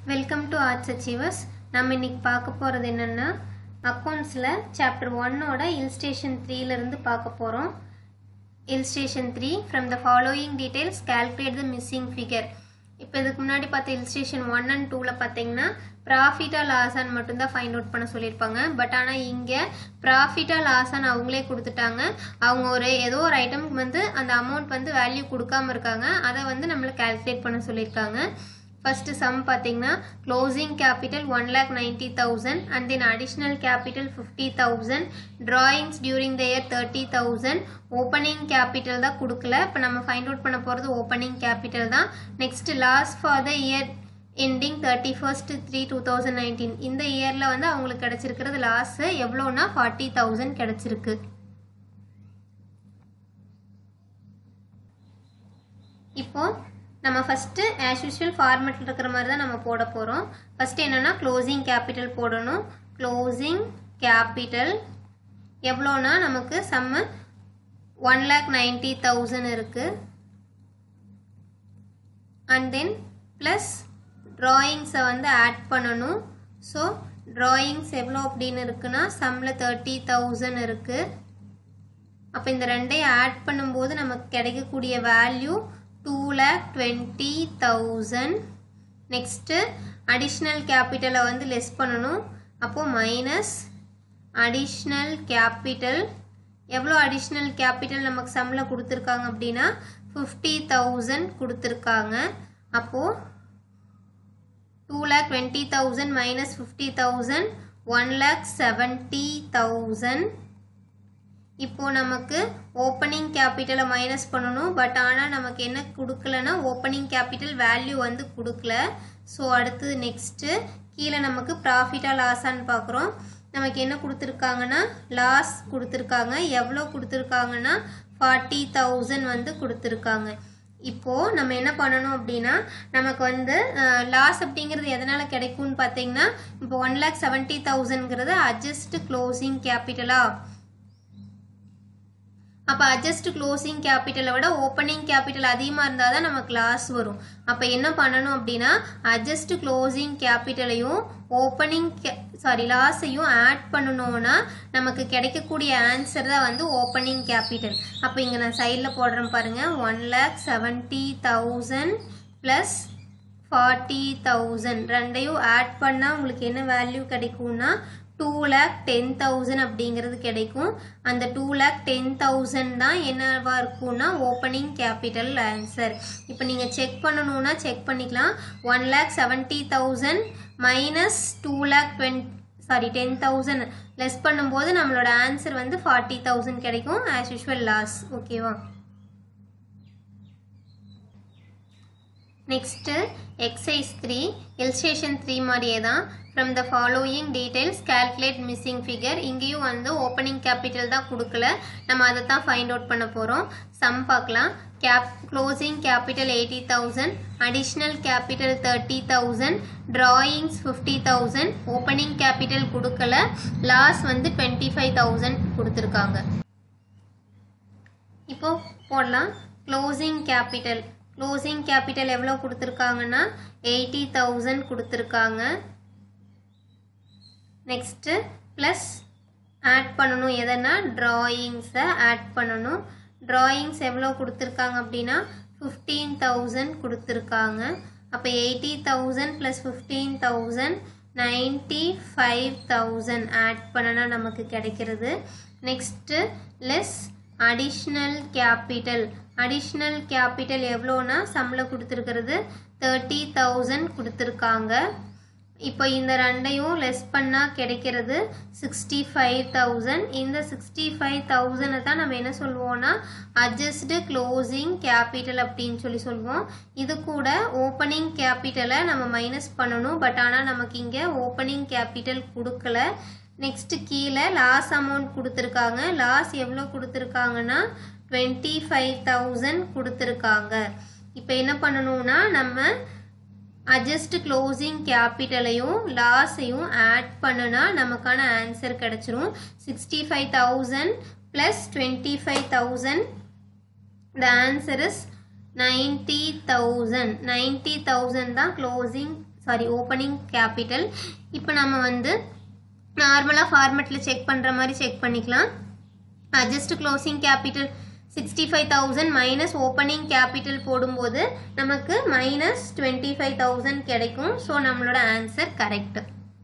Welcome to arts achievers நம்ம இன்னைக்கு பார்க்க போகிறது என்னென்னா அக்கௌண்ட்ஸில் சாப்டர் ஒன்னோட இல்ஸ்டேஷன் த்ரீலேருந்து பார்க்க போகிறோம் illustration three from the following details calculate the missing figure இப்போ இதுக்கு முன்னாடி பார்த்த இல்ஸ்டேஷன் ஒன் அண்ட் டூவில் பார்த்தீங்கன்னா ப்ராஃபிட்டா லாஸான்னு மட்டும்தான் ஃபைண்ட் அவுட் பண்ண சொல்லியிருப்பாங்க பட் ஆனால் இங்கே ப்ராஃபிட்டா லாஸான்னு அவங்களே கொடுத்துட்டாங்க அவங்க ஒரு ஏதோ ஒரு ஐட்டம்க்கு வந்து அந்த அமௌண்ட் வந்து வேல்யூ கொடுக்காம இருக்காங்க அதை வந்து நம்மளை கால்குலேட் பண்ண சொல்லியிருக்காங்க ஃபர்ஸ்ட் சம் பார்த்தீங்கன்னா closing capital one lakh ninety thousand and then additional capital fifty thousand drawings during the year thirty thousand opening capital தான் கொடுக்கல இப்போ நம்ம ஃபைண்ட் அவுட் பண்ண போகிறது ஓப்பனிங் கேபிட்டல் தான் next lost for the year ending thirty first three two thousand nineteen இந்த இயரில் வந்து அவங்களுக்கு கிடைச்சிருக்கிறது லாஸ் எவ்வளோனா ஃபார்ட்டி தௌசண்ட் கிடைச்சிருக்கு இப்போ நம்ம ஃபஸ்ட்டு ஆஸ் யூஷுவல் ஃபார்மெட்டில் இருக்கிற மாதிரி தான் நம்ம போட போகிறோம் ஃபஸ்ட்டு என்னென்னா க்ளோசிங் கேபிட்டல் போடணும் க்ளோசிங் கேபிட்டல் எவ்வளோனா நமக்கு sum one lakh ninety thousand இருக்குது அண்ட் தென் ப்ளஸ் ட்ராயிங்ஸை வந்து ஆட் பண்ணணும் ஸோ ட்ராயிங்ஸ் எவ்வளோ அப்படின்னு இருக்குன்னா சம்மில் தேர்ட்டி தௌசண்ட் இருக்குது அப்போ இந்த ரெண்டையும் ஆட் பண்ணும்போது நமக்கு கிடைக்கக்கூடிய value two lakh twenty thousand next additional கேபிட்டலை வந்து லெஸ் பண்ணணும் அப்போது மைனஸ் அடிஷ்னல் கேபிட்டல் எவ்வளோ அடிஷ்னல் கேபிட்டல் நமக்கு சம்மில் கொடுத்துருக்காங்க அப்படின்னா ஃபிஃப்டி தௌசண்ட் கொடுத்துருக்காங்க அப்போது two lakh twenty thousand minus fifty thousand one lakh seventy thousand இப்போ நமக்கு ஓப்பனிங் கேபிட்டலை மைனஸ் பண்ணணும் பட் ஆனால் நமக்கு என்ன கொடுக்கலன்னா ஓப்பனிங் கேபிட்டல் வேல்யூ வந்து கொடுக்கல ஸோ அடுத்தது நெக்ஸ்ட்டு கீழே நமக்கு ப்ராஃபிட்டா லாஸான்னு பார்க்குறோம் நமக்கு என்ன கொடுத்துருக்காங்கன்னா லாஸ் கொடுத்துருக்காங்க எவ்வளோ கொடுத்துருக்காங்கன்னா ஃபார்ட்டி தௌசண்ட் வந்து கொடுத்துருக்காங்க இப்போது நம்ம என்ன பண்ணணும் அப்படின்னா நமக்கு வந்து லாஸ் அப்படிங்கிறது எதனால் கிடைக்கும்னு பார்த்தீங்கன்னா இப்போ ஒன் லேக் செவன்ட்டி தௌசண்ட்ங்கிறது அட்ஜஸ்ட் க்ளோசிங் கேபிட்டலா அப்போ அட்ஜஸ்ட் க்ளோசிங் கேபிட்டலை விட ஓப்பனிங் கேபிட்டல் அதிகமாக இருந்தால் தான் நமக்கு லாஸ் வரும் அப்போ என்ன பண்ணணும் அப்படின்னா அட்ஜஸ்ட் க்ளோசிங் கேபிட்டலையும் ஓப்பனிங் சாரி லாஸையும் ஆட் பண்ணணும்னா நமக்கு கிடைக்கக்கூடிய ஆன்சர் தான் வந்து ஓப்பனிங் கேபிட்டல் அப்போ இங்கே நான் சைடில் போடுறேன் பாருங்கள் one lakh seventy thousand plus forty thousand ரெண்டையும் ஆட் பண்ணால் உங்களுக்கு என்ன வேல்யூ கிடைக்கும்னா டூ லேக் டென் தௌசண்ட் அப்படிங்கிறது கிடைக்கும் அந்த டூ லேக் டென் தௌசண்ட் தான் என்னவா இருக்கும்னா ஓப்பனிங் கேபிட்டல் ஆன்சர் இப்போ நீங்கள் செக் பண்ணணும்னா செக் பண்ணிக்கலாம் one lakh seventy thousand minus two lakh twenty sorry ten thousand less பண்ணும்போது நம்மளோட ஆன்சர் வந்து ஃபார்ட்டி தௌசண்ட் கிடைக்கும் ஆஸ் யூஷுவல் லாஸ் ஓகேவா next exercise three illustration three மாதிரியே தான் from the following details calculate missing figure இங்கேயும் வந்து ஓப்பனிங் கேபிட்டல் தான் கொடுக்கல நம்ம அதை தான் ஃபைண்ட் அவுட் பண்ண போகிறோம் சம் பார்க்கலாம் cap closing capital eighty thousand additional capital thirty thousand drawings fifty thousand opening capital கொடுக்கல லாஸ் வந்து டுவெண்ட்டி ஃபைவ் தௌசண்ட் கொடுத்துருக்காங்க இப்போ போடலாம் க்ளோசிங் கேபிட்டல் க்ளோசிங் கேபிட்டல் எவ்வளோ கொடுத்துருக்காங்கன்னா எயிட்டி தௌசண்ட் கொடுத்துருக்காங்க நெக்ஸ்ட்டு ப்ளஸ் ஆட் பண்ணணும் எதனா ட்ராயிங்ஸை ஆட் பண்ணணும் ட்ராயிங்ஸ் எவ்வளோ கொடுத்துருக்காங்க அப்படின்னா ஃபிஃப்டீன் தௌசண்ட் கொடுத்துருக்காங்க அப்போ eighty thousand plus fifteen thousand ninety five thousand add பண்ணனா நமக்கு கிடைக்கிறது next less additional capital additional capital எவ்வளோனா சம்பளம் கொடுத்துருக்கிறது தேர்ட்டி தௌசண்ட் கொடுத்துருக்காங்க இப்போ இந்த ரெண்டையும் லெஸ் பண்ணால் கிடைக்கிறது சிக்ஸ்டி ஃபைவ் தௌசண்ட் இந்த சிக்ஸ்டி ஃபைவ் தௌசண்டை தான் நம்ம என்ன சொல்லுவோம்னா அட்ஜஸ்டு க்ளோசிங் கேபிட்டல் அப்படின்னு சொல்லி சொல்லுவோம் இது கூட ஓப்பனிங் கேபிட்டலை நம்ம மைனஸ் பண்ணணும் பட் ஆனால் நமக்கு இங்கே ஓப்பனிங் கேபிட்டல் கொடுக்கல நெக்ஸ்ட்டு கீழே லாஸ் அமௌண்ட் கொடுத்துருக்காங்க லாஸ் எவ்வளோ கொடுத்துருக்காங்கன்னா டுவெண்ட்டி ஃபைவ் தௌசண்ட் கொடுத்துருக்காங்க இப்போ என்ன பண்ணணும்னா நம்ம அட்ஜஸ்ட் க்ளோசிங் கேபிட்டலையும் லாஸையும் ஆட் பண்ணுனா நமக்கான ஆன்சர் கிடச்சிரும் sixty five thousand plus twenty five thousand the answer is ninety thousand ninety thousand தான் க்ளோசிங் சாரி ஓப்பனிங் கேபிட்டல் இப்போ நம்ம வந்து நார்மலாக ஃபார்மெட்டில் செக் பண்ணுற மாதிரி செக் பண்ணிக்கலாம் adjust closing capital sixty five thousand minus opening capital போடும்போது நமக்கு மைனஸ் டுவெண்ட்டி ஃபைவ் தௌசண்ட் கிடைக்கும் ஸோ நம்மளோட answer correct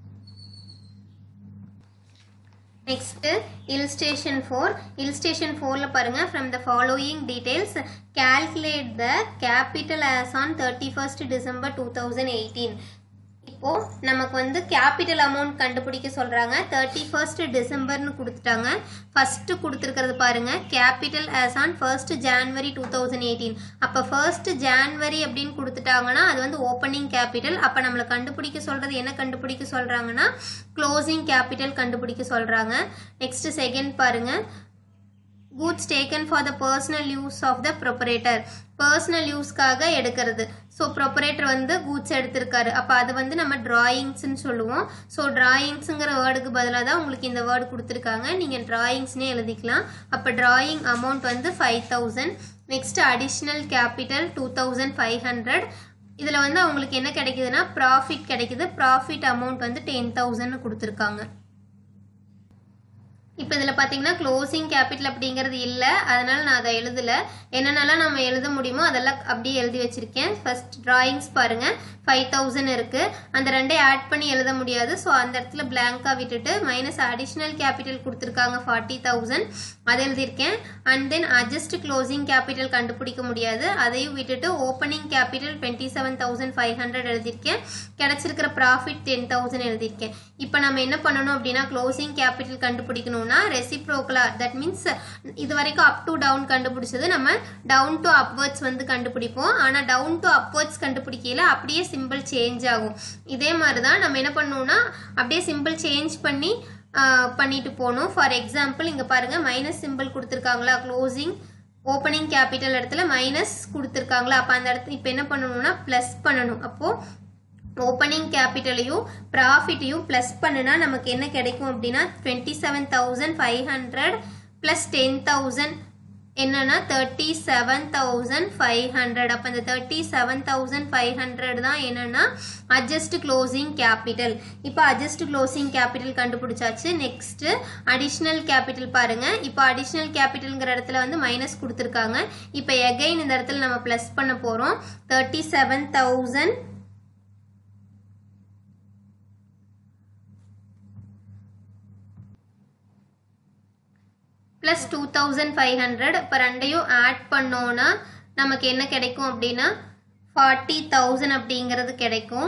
next illustration four illustration ஃபோரில் பாருங்கள் from the following details calculate the capital as on thirty first December two thousand eighteen இப்போ நமக்கு வந்து capital amount கண்டுபிடிக்க சொல்றாங்க தேர்ட்டி ஃபர்ஸ்ட் டிசம்பர்னு கொடுத்துட்டாங்க ஃபர்ஸ்ட் கொடுத்துருக்கிறது பாருங்க capital as on first January two thousand eighteen அப்போ ஃபர்ஸ்ட் ஜான்வரி அப்படின்னு கொடுத்துட்டாங்கன்னா அது வந்து ஓப்பனிங் கேபிட்டல் அப்போ நம்மளை கண்டுபிடிக்க சொல்றது என்ன கண்டுபிடிக்க சொல்றாங்கன்னா க்ளோசிங் கேபிட்டல் கண்டுபிடிக்க சொல்றாங்க நெக்ஸ்ட் செகண்ட் பாருங்க goods taken for the personal use of the proprietor personal யூஸ்க்காக எடுக்கிறது ஸோ ப்ரொப்பரேட்டர் வந்து கூட்ஸ் எடுத்திருக்காரு அப்போ அது வந்து நம்ம டிராயிங்ஸ்னு சொல்லுவோம் ஸோ டிராயிங்ஸுங்கிற வேர்டுக்கு பதிலாக தான் உங்களுக்கு இந்த வேர்டு கொடுத்துருக்காங்க நீங்கள் டிராயிங்ஸ்னே எழுதிக்கலாம் அப்போ டிராயிங் அமௌண்ட் வந்து five thousand next additional capital two thousand five hundred இதில் வந்து அவங்களுக்கு என்ன கிடைக்குதுன்னா ப்ராஃபிட் கிடைக்குது ப்ராஃபிட் அமௌண்ட் வந்து டென் தௌசண்ட்னு கொடுத்துருக்காங்க இப்போ இதில் பார்த்தீங்கன்னா க்ளோசிங் கேபிட்டல் அப்படிங்கிறது இல்லை அதனால நான் அதை எழுதலை என்னென்னலாம் நம்ம எழுத முடியுமோ அதெல்லாம் அப்படியே எழுதி வச்சிருக்கேன் ஃபர்ஸ்ட் டிராயிங்ஸ் பாருங்க ஃபைவ் தௌசண்ட் இருக்கு அந்த ரெண்டையும் ஆட் பண்ணி எழுத முடியாது ஸோ அந்த இடத்துல பிளாங்காக விட்டுட்டு மைனஸ் அடிஷ்னல் கேபிட்டல் கொடுத்துருக்காங்க ஃபார்ட்டி தௌசண்ட் அதை எழுதியிருக்கேன் and then adjust closing capital கண்டுபிடிக்க முடியாது அதையும் விட்டுட்டு opening capital twenty seven thousand five hundred எழுதியிருக்கேன் கிடைச்சிருக்கிற ப்ராஃபிட் டென் தௌசண்ட் எழுதியிருக்கேன் இப்போ நம்ம என்ன பண்ணணும் அப்படின்னா க்ளோசிங் கேபிட்டல் கண்டுபிடிக்கணும்னா ரெசிப்ரோக்கலா தட் மீன்ஸ் இது வரைக்கும் அப் டு டவுன் கண்டுபிடிச்சது நம்ம டவுன் டு அப்வர்ட்ஸ் வந்து கண்டுபிடிப்போம் ஆனால் டவுன் டு அப்வர்ட்ஸ் கண்டுபிடிக்கல அப்படியே சிம்பிள் சேஞ்ச் ஆகும் இதே மாதிரி தான் நம்ம என்ன பண்ணணும்னா அப்படியே சிம்பிள் சேஞ்ச் பண்ணி ஆஹ், பண்ணிட்டு போகணும் ஃபார் எக்ஸாம்பிள் இங்கே பாருங்க மைனஸ் சிம்பிள் கொடுத்துருக்காங்களா க்ளோசிங் ஓப்பனிங் கேபிட்டல் இடத்துல மைனஸ் கொடுத்துருக்காங்களா அப்போ அந்த இடத்துல இப்போ என்ன பண்ணணும்னா ப்ளஸ் பண்ணணும் அப்போது ஓப்பனிங் கேபிட்டலையும் ப்ராஃபிட்டையும் ப்ளஸ் பண்ணுனா நமக்கு என்ன கிடைக்கும் அப்படின்னா twenty seven thousand five hundred plus ten thousand என்னன்னா thirty seven thousand five hundred அப்போ இந்த thirty seven thousand five hundred தான் என்னன்னா அட்ஜஸ்ட் க்ளோசிங் கேபிட்டல் இப்போ அட்ஜஸ்ட் க்ளோசிங் கேபிட்டல் கண்டுபிடிச்சாச்சு நெக்ஸ்ட் அடிஷ்னல் கேபிட்டல் பாருங்க இப்போ அடிஷ்னல் கேபிட்டல்ங்கிற இடத்துல வந்து மைனஸ் கொடுத்துருக்காங்க இப்போ எகைன் இந்த இடத்துல நம்ம ப்ளஸ் பண்ண போகிறோம் thirty seven thousand plus two thousand five hundred இப்போ ரெண்டையும் ஆட் பண்ணோன்னா நமக்கு என்ன கிடைக்கும் அப்படின்னா ஃபார்ட்டி தௌசண்ட் அப்படிங்கிறது கிடைக்கும்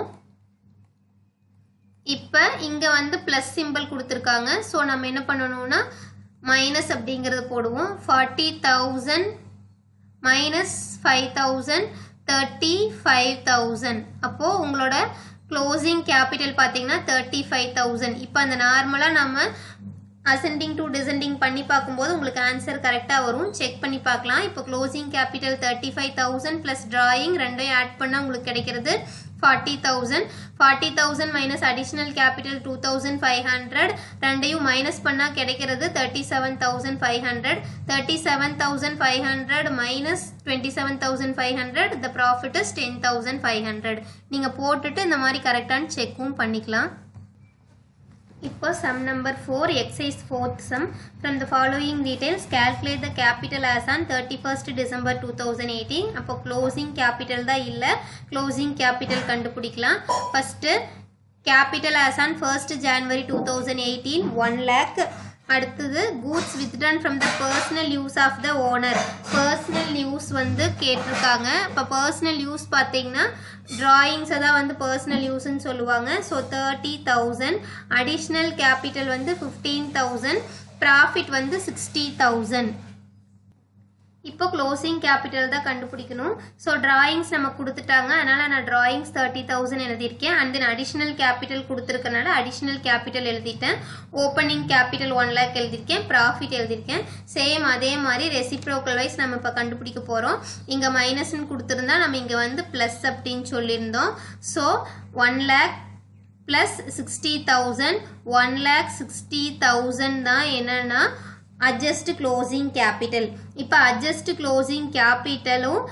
இப்போ இங்கே வந்து ப்ளஸ் சிம்பிள் கொடுத்துருக்காங்க ஸோ நம்ம என்ன பண்ணணும்னா மைனஸ் அப்படிங்கிறது போடுவோம் forty thousand minus five thousand thirty five thousand அப்போது உங்களோட க்ளோசிங் கேபிட்டல் பார்த்தீங்கன்னா தேர்ட்டி ஃபைவ் தௌசண்ட் இப்போ அந்த நார்மலாக நம்ம அசெண்டிங் டு டிசெண்டிங் பண்ணி பார்க்கும்போது உங்களுக்கு ஆன்சர் கரெக்டாக வரும் செக் பண்ணி பார்க்கலாம் இப்போ closing capital thirty five thousand plus drawing ரெண்டையும் ஆட் பண்ணால் உங்களுக்கு கிடைக்கிறது forty thousand forty thousand minus additional capital two thousand five hundred ரெண்டையும் மைனஸ் பண்ணால் கிடைக்கிறது thirty seven thousand five hundred thirty seven thousand five hundred minus twenty seven thousand five hundred the profit is ten thousand five hundred நீங்கள் போட்டுட்டு இந்த மாதிரி கரெக்டான செக்கும் பண்ணிக்கலாம் இப்போ sum number four exercise fourth sum from the following details calculate the capital as on thirty first December two thousand eighteen அப்போ closing capital தான் இல்லை க்ளோசிங் கேபிட்டல் கண்டுபிடிக்கலாம் first capital as on first January two thousand eighteen one lakh அடுத்தது goods withdrawn from the personal use of the owner personal use வந்து கேட்டிருக்காங்க இப்போ personal use பார்த்தீங்கன்னா டிராயிங்ஸை தான் வந்து பர்சனல் யூஸ்ன்னு சொல்லுவாங்க so thirty thousand additional capital வந்து ஃபிஃப்டீன் தௌசண்ட் ப்ராஃபிட் வந்து சிக்ஸ்டி தௌசண்ட் இப்போ க்ளோசிங் கேபிட்டல் தான் கண்டுபிடிக்கணும் ஸோ டிராயிங்ஸ் நம்ம கொடுத்துட்டாங்க அதனால நான் டிராயிங்ஸ் தேர்ட்டி தௌசண்ட் எழுதியிருக்கேன் அண்ட் தென் அடிஷ்னல் கேபிட்டல் கொடுத்துருக்கனால அடிஷ்னல் கேபிட்டல் எழுதிட்டேன் ஓப்பனிங் கேபிட்டல் ஒன் லேக் எழுதியிருக்கேன் ப்ராஃபிட் எழுதியிருக்கேன் சேம் அதே மாதிரி ரெசிப்ரோக்கல் வைஸ் நம்ம இப்போ கண்டுபிடிக்க போகிறோம் இங்கே மைனஸ்ன்னு கொடுத்துருந்தா நம்ம இங்கே வந்து ப்ளஸ் அப்படின்னு சொல்லியிருந்தோம் so one lakh plus sixty thousand one lakh sixty thousand தான் என்னன்னா அட்ஜஸ்ட் க்ளோசிங் கேபிட்டல் இப்போ அட்ஜஸ்ட் க்ளோசிங் கேபிட்டலும்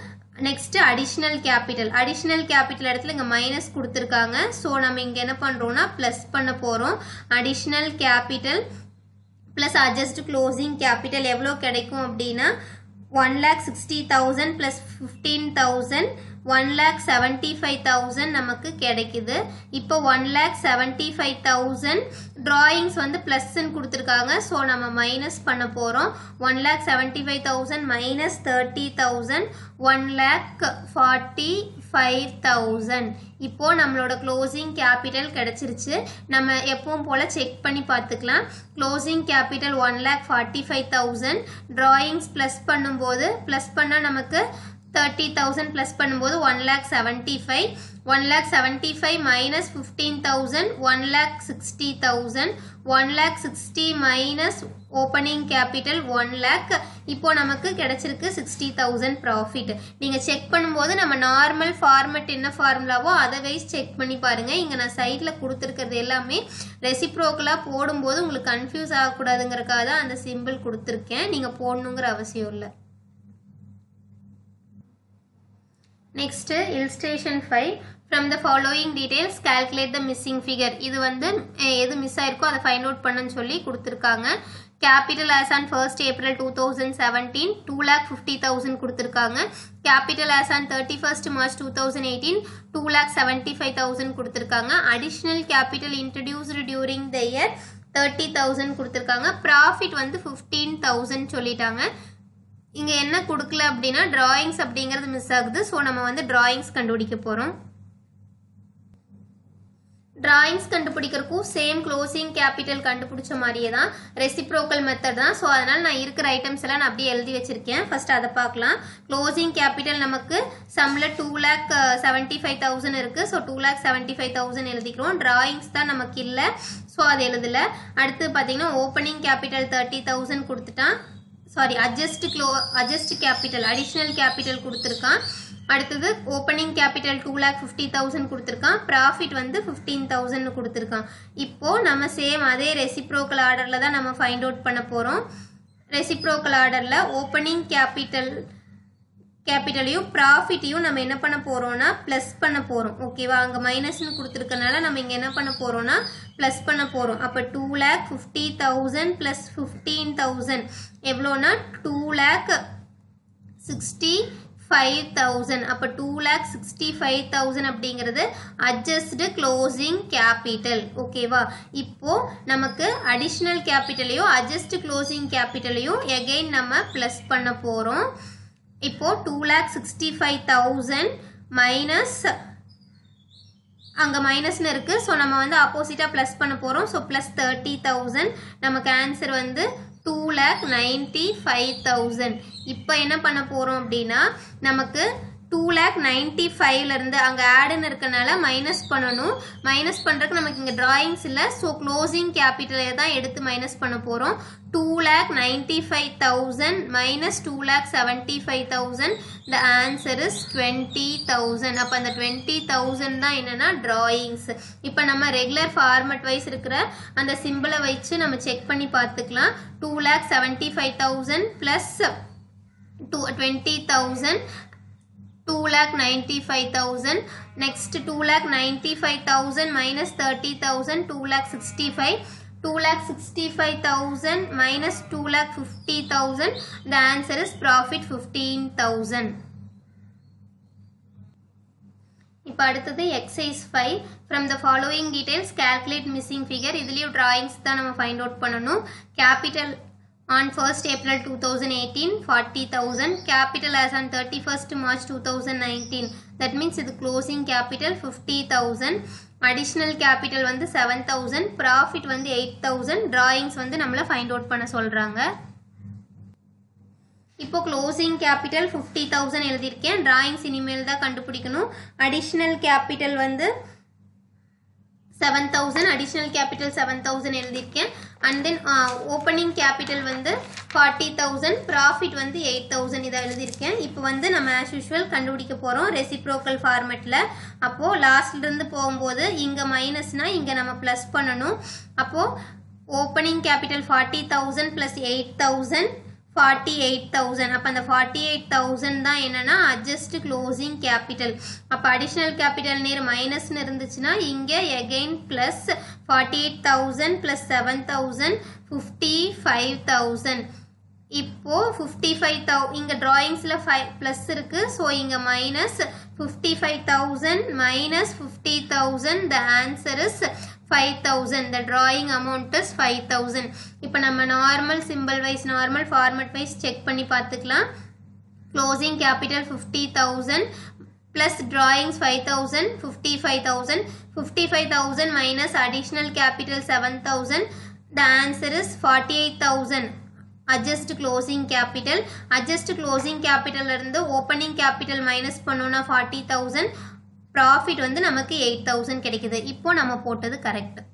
next additional capital additional capital இடத்துல இங்கே மைனஸ் கொடுத்துருக்காங்க ஸோ நம்ம இங்கே என்ன பண்ணுறோம்னா ப்ளஸ் பண்ண போகிறோம் additional capital plus adjust closing capital எவ்வளோ கிடைக்கும் அப்படின்னா one lakh sixty thousand plus fifteen thousand one lakh seventy five thousand நமக்கு கிடைக்குது இப்போ one lakh seventy five thousand drawings வந்து ப்ளஸ்ன்னு கொடுத்துருக்காங்க ஸோ நம்ம மைனஸ் பண்ண போகிறோம் one lakh seventy five thousand minus thirty thousand one lakh forty five thousand இப்போ நம்மளோட க்ளோசிங் கேபிட்டல் கிடைச்சிருச்சு நம்ம எப்பவும் போல் செக் பண்ணி பார்த்துக்கலாம் closing capital one lakh forty five thousand drawings plus பண்ணும்போது ப்ளஸ் பண்ணால் நமக்கு தேர்ட்டி தௌசண்ட் ப்ளஸ் பண்ணும்போது one lakh seventy five one lakh seventy five minus fifteen thousand one lakh sixty thousand one lakh sixty minus opening capital one lakh இப்போ நமக்கு கிடைச்சிருக்கு sixty thousand profit நீங்கள் check பண்ணும்போது நம்ம நார்மல் ஃபார்மெட் என்ன ஃபார்முலாவோ அதை வைஸ் செக் பண்ணி பாருங்கள் இங்கே நான் சைடில் கொடுத்துருக்கிறது எல்லாமே ரெசிப்ரோக்கலாக போடும்போது உங்களுக்கு கன்ஃபியூஸ் ஆகக்கூடாதுங்கிறக்காக தான் அந்த சிம்பிள் கொடுத்துருக்கேன் நீங்கள் போடணுங்கிற அவசியம் இல்லை Next, illustration 5. From the following details, calculate the missing figure. இது வந்து அஹ், எது மிஸ் ஆயிருக்கோ அதை ஃபைண்ட் அவுட் பண்ணுன்னு சொல்லி கொடுத்துருக்காங்க capital as on first April two thousand seventeen two lakh fifty thousand கொடுத்துருக்காங்க capital as on thirty first March two thousand eighteen two lakh seventy five thousand கொடுத்துருக்காங்க additional capital introduced during the year thirty thousand கொடுத்துருக்காங்க profit வந்து fifteen thousand சொல்லிட்டாங்க இங்கே என்ன கொடுக்கல அப்படின்னா drawings அப்படிங்கிறது மிஸ் ஆகுது ஸோ நம்ம வந்து டிராயிங்ஸ் கண்டுபிடிக்க போகிறோம் டிராயிங்ஸ் கண்டுபிடிக்கிறதுக்கும் சேம் க்ளோசிங் கேபிட்டல் கண்டுபிடிச்ச மாதிரியே தான் ரெசிப்ரோக்கல் மெத்தட் தான் ஸோ அதனால் நான் இருக்கிற ஐட்டம்ஸ் எல்லாம் நான் அப்படியே எழுதி வச்சிருக்கேன் ஃபர்ஸ்ட் அதை பார்க்கலாம் க்ளோசிங் கேபிட்டல் நமக்கு சம்மில் two lakh seventy five thousand இருக்குது so two lakh seventy five thousand எழுதிக்கிறோம் டிராயிங்ஸ் தான் நமக்கு இல்லை ஸோ அது எழுதல அடுத்து பார்த்தீங்கன்னா ஓப்பனிங் கேபிட்டல் தேர்ட்டி தௌசண்ட் கொடுத்துட்டான் sorry adjust close adjust capital additional capital கொடுத்துருக்கான் அடுத்தது opening capital two lakh fifty thousand கொடுத்துருக்கான் ப்ராஃபிட் வந்து ஃபிஃப்டீன் தௌசண்ட் கொடுத்துருக்கான் இப்போ நம்ம சேம் அதே ரெசிப்ரோக்கல் ஆர்டரில் தான் நம்ம ஃபைண்ட் அவுட் பண்ண போகிறோம் ரெசிப்ரோக்கல் ஆர்டரில் ஓப்பனிங் கேபிட்டல் கேபிட்டலையும் ப்ராஃபிட்டையும் நம்ம என்ன பண்ண போகிறோம்னா ப்ளஸ் பண்ண போகிறோம் ஓகேவா அங்கே மைனஸ்னு கொடுத்துருக்கனால நம்ம இங்கே என்ன பண்ண போகிறோம்னா ப்ளஸ் பண்ண போகிறோம் அப்போ two lakh fifty thousand plus fifteen thousand எவ்வளோனா two lakh sixty five thousand அப்போ two lakh sixty five thousand அப்படிங்கிறது அட்ஜஸ்டு க்ளோசிங் கேபிட்டல் ஓகேவா இப்போ நமக்கு அடிஷ்னல் கேபிட்டலையும் அட்ஜஸ்ட் க்ளோசிங் கேபிட்டலையும் எகெயின் நம்ம ப்ளஸ் பண்ண போகிறோம் இப்போ two lakh sixty five thousand minus அங்கே மைனஸ்னு இருக்குது ஸோ நம்ம வந்து ஆப்போசிட்டாக ப்ளஸ் பண்ண போகிறோம் ஸோ ப்ளஸ் தேர்ட்டி தௌசண்ட் நமக்கு ஆன்சர் வந்து two lakh ninety five thousand இப்போ என்ன பண்ண போகிறோம் அப்படின்னா நமக்கு டூ லேக் நைன்டி ஃபைவ்லேருந்து அங்கே ஆடுன்னு இருக்கனால மைனஸ் பண்ணணும் மைனஸ் பண்ணுறதுக்கு நமக்கு இங்கே டிராயிங்ஸ் இல்லை ஸோ க்ளோசிங் கேபிட்டலை தான் எடுத்து மைனஸ் பண்ண போகிறோம் two lakh ninety five thousand minus two lakh seventy five thousand the answer is twenty thousand அப்போ அந்த டுவெண்ட்டி தௌசண்ட் தான் என்னென்னா டிராயிங்ஸ் இப்போ நம்ம ரெகுலர் ஃபார்மட் வைஸ் இருக்கிற அந்த சிம்பிளை வச்சு நம்ம செக் பண்ணி பார்த்துக்கலாம் two lakh seventy five thousand plus two twenty thousand two lakh ninety five thousand next two lakh ninety five thousand minus thirty thousand two lakh sixty five two lakh sixty five thousand minus two lakh fifty thousand the answer is profit fifteen thousand இப்போ அடுத்தது exercise five from the following details calculate missing figure இதுலேயும் drawings தான் நம்ம find out பண்ணணும் capital on 1st April 2018 40000 capital as on 31st March 2019 that means இது closing capital 50000 additional capital வந்து 7000 profit வந்து 8000 drawings வந்து நம்மள find out பண்ண சொல்றாங்க இப்போ க்ளோசிங் கேபிட்டல் ஃபிஃப்டி தௌசண்ட் எழுதியிருக்கேன் டிராயிங்ஸ் இனிமேல் தான் கண்டுபிடிக்கணும் அடிஷ்னல் கேபிட்டல் வந்து seven thousand additional capital seven thousand எழுதியிருக்கேன் அண்ட் தென் ஓப்பனிங் கேபிட்டல் வந்து ஃபார்ட்டி தௌசண்ட் ப்ராஃபிட் வந்து எயிட் தௌசண்ட் இதை எழுதியிருக்கேன் இப்போ வந்து நம்ம ஆஸ் யூஷுவல் கண்டுபிடிக்க போகிறோம் ரெசிப்ரோக்கல் ஃபார்மெட்டில் அப்போது லாஸ்ட்லேருந்து போகும்போது இங்கே மைனஸ்னால் இங்கே நம்ம ப்ளஸ் பண்ணணும் அப்போது opening capital forty thousand plus eight thousand forty eight thousand அப்போ அந்த ஃபார்ட்டி எயிட் தௌசண்ட் தான் என்னன்னா அட்ஜஸ்ட் க்ளோசிங் கேபிட்டல் அப்போ அடிஷ்னல் கேபிட்டல் நேர் மைனஸ்னு இருந்துச்சுன்னா இங்கே again plus forty eight thousand plus seven thousand fifty five thousand இப்போ ஃபிஃப்டி ஃபைவ் தௌ இங்கே ட்ராயிங்ஸில் ஃபைவ் ப்ளஸ் இருக்கு ஸோ இங்கே minus fifty five thousand minus fifty thousand the answer is five thousand the drawing amount is five thousand இப்போ நம்ம normal simple wise normal format wise check பண்ணி பார்த்துக்கலாம் closing capital fifty thousand plus drawings 5000 55000 55000 minus additional capital 7000 the answer is 48000 adjust closing capital adjust closing capital இருந்து opening capital minus பண்ணோம்னா 40000 profit வந்து நமக்கு eight thousand கிடைக்குது இப்போ நம்ம போட்டது கரெக்ட்